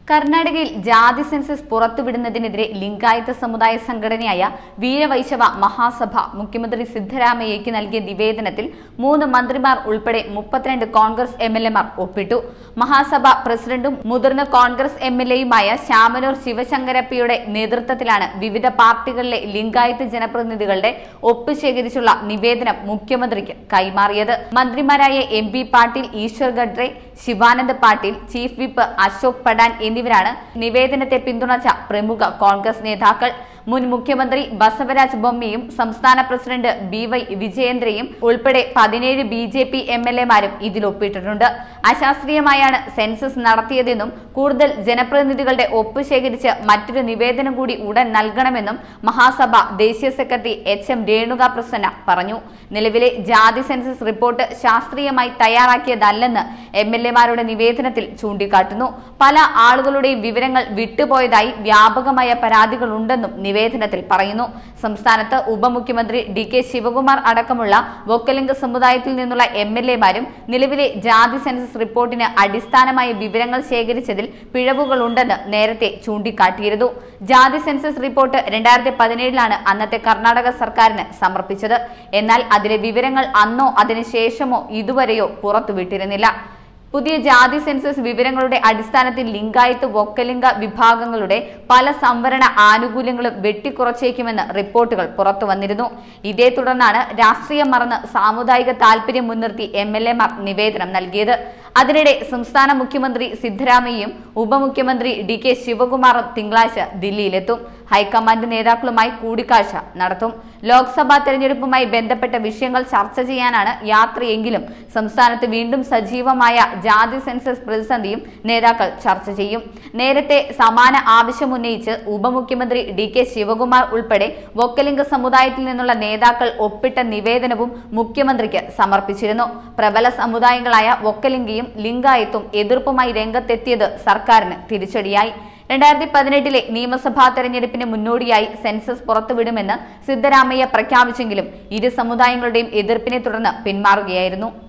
കർണാടകയിൽ ജാതി സെൻസസ് പുറത്തുവിടുന്നതിനെതിരെ ലിംഗായത്ത സമുദായ സംഘടനയായ വീരവൈശവ മഹാസഭ മുഖ്യമന്ത്രി സിദ്ധരാമയ്യയ്ക്ക് നൽകിയ നിവേദനത്തിൽ മൂന്ന് മന്ത്രിമാർ ഉൾപ്പെടെ മുപ്പത്തിരണ്ട് കോൺഗ്രസ് എം എൽ എമാർ ഒപ്പിട്ടു മഹാസഭ പ്രസിഡന്റും മുതിർന്ന കോൺഗ്രസ് എം എൽ എയുമായ ശ്യാമനൂർ ശിവശങ്കരപ്പയുടെ നേതൃത്വത്തിലാണ് വിവിധ പാർട്ടികളിലെ ലിംഗായത്ത് ജനപ്രതിനിധികളുടെ ഒപ്പ് ശേഖരിച്ചുള്ള നിവേദനം മുഖ്യമന്ത്രിക്ക് കൈമാറിയത് മന്ത്രിമാരായ M P Patil Eshwar Khandre Shivanand Patil chief whip Ashok Pattan എന്നിവരാണ് നിവേദനത്തെ പിന്തുണച്ച പ്രമുഖ കോൺഗ്രസ് നേതാക്കൾ മുൻ മുഖ്യമന്ത്രി ബസവരാജ് ബൊമ്മയും സംസ്ഥാന പ്രസിഡന്റ് ബി വൈ വിജയേന്ദ്രയും ഉൾപ്പെടെ പതിനേഴ് B J P M L എമാരും ഇതിൽ ഒപ്പിട്ടിട്ടുണ്ട് അശാസ്ത്രീയമായാണ് സെൻസസ് നടത്തിയതെന്നും കൂടുതൽ ജനപ്രതിനിധികളുടെ ഒപ്പ് ശേഖരിച്ച് മറ്റൊരു നിവേദനം കൂടി ഉടൻ നൽകണമെന്നും മഹാസഭ ദേശീയ secretary H M Renuka Prasanna പറഞ്ഞു നിലവിലെ ജാതി സെൻസസ് റിപ്പോർട്ട് ശാസ്ത്രീയമായി തയ്യാറാക്കിയതല്ലെന്ന് എം എൽ എമാരുടെ നിവേദനത്തിൽ ചൂണ്ടിക്കാട്ടുന്നു പല ആളുകളുടെയും വിവരങ്ങൾ വിട്ടുപോയതായി വ്യാപകമായ പരാതികളുണ്ടെന്നും നിവേദനത്തിൽ പറയുന്നു സംസ്ഥാനത്ത് ഉപമുഖ്യമന്ത്രി ഡി കെ ശിവകുമാർ അടക്കമുള്ള വൊക്കലിംഗ സമുദായത്തിൽ നിന്നുള്ള എം എൽ എമാരും നിലവിലെ ജാതി സെൻസസ് റിപ്പോർട്ടിന് അടിസ്ഥാനമായ വിവരങ്ങൾ ശേഖരിച്ചതിൽ പിഴവുകളുണ്ടെന്ന് നേരത്തെ ചൂണ്ടിക്കാട്ടിയിരുന്നു ജാതി സെൻസസ് റിപ്പോർട്ട് രണ്ടായിരത്തി പതിനേഴിലാണ് അന്നത്തെ കർണാടക സർക്കാരിന് സമർപ്പിച്ചത് എന്നാൽ അതിലെ വിവരങ്ങൾ അന്നോ അതിനുശേഷമോ ഇതുവരെയോ പുറത്തുവിട്ടിരുന്നില്ല പുതിയ ജാതി സെൻസസ് വിവരങ്ങളുടെ അടിസ്ഥാനത്തിൽ ലിംഗായത്ത് വൊക്കലിംഗ വിഭാഗങ്ങളുടെ പല സംവരണ ആനുകൂല്യങ്ങളും വെട്ടിക്കുറച്ചേക്കുമെന്ന് റിപ്പോർട്ടുകൾ പുറത്തു വന്നിരുന്നു ഇതേ തുടർന്നാണ് രാഷ്ട്രീയം മറന്ന് സാമുദായിക താൽപര്യം മുൻനിർത്തി എം എൽ എമാർ നിവേദനം നൽകിയത് അതിനിടെ സംസ്ഥാന മുഖ്യമന്ത്രി സിദ്ധരാമയ്യയും ഉപമുഖ്യമന്ത്രി ഡി കെ ശിവകുമാറും തിങ്കളാഴ്ച ദില്ലിയിലെത്തും ഹൈക്കമാൻഡ് നേതാക്കളുമായി കൂടിക്കാഴ്ച നടത്തും ലോക്സഭാ തെരഞ്ഞെടുപ്പുമായി ബന്ധപ്പെട്ട വിഷയങ്ങൾ ചർച്ച ചെയ്യാനാണ് യാത്രയെങ്കിലും സംസ്ഥാനത്ത് വീണ്ടും സജീവമായ ജാതി സെൻസസ് പ്രതിസന്ധിയും നേതാക്കൾ ചർച്ച ചെയ്യും നേരത്തെ സമാന ആവശ്യമുന്നയിച്ച് ഉപമുഖ്യമന്ത്രി ഡി കെ ശിവകുമാർ ഉൾപ്പെടെ വൊക്കലിംഗ സമുദായത്തിൽ നിന്നുള്ള നേതാക്കൾ ഒപ്പിട്ട നിവേദനവും മുഖ്യമന്ത്രിക്ക് സമർപ്പിച്ചിരുന്നു പ്രബല സമുദായങ്ങളായ വൊക്കലിംഗയും ലിംഗായത്തും എതിർപ്പുമായി രംഗത്തെത്തിയത് സർക്കാരിന് തിരിച്ചടിയായി രണ്ടായിരത്തി പതിനെട്ടിലെ നിയമസഭാ തെരഞ്ഞെടുപ്പിന് മുന്നോടിയായി സെൻസസ് പുറത്തുവിടുമെന്ന് സിദ്ധരാമയ്യ പ്രഖ്യാപിച്ചെങ്കിലും ഇരു സമുദായങ്ങളുടെയും എതിർപ്പിനെ തുടർന്ന് പിന്മാറുകയായിരുന്നു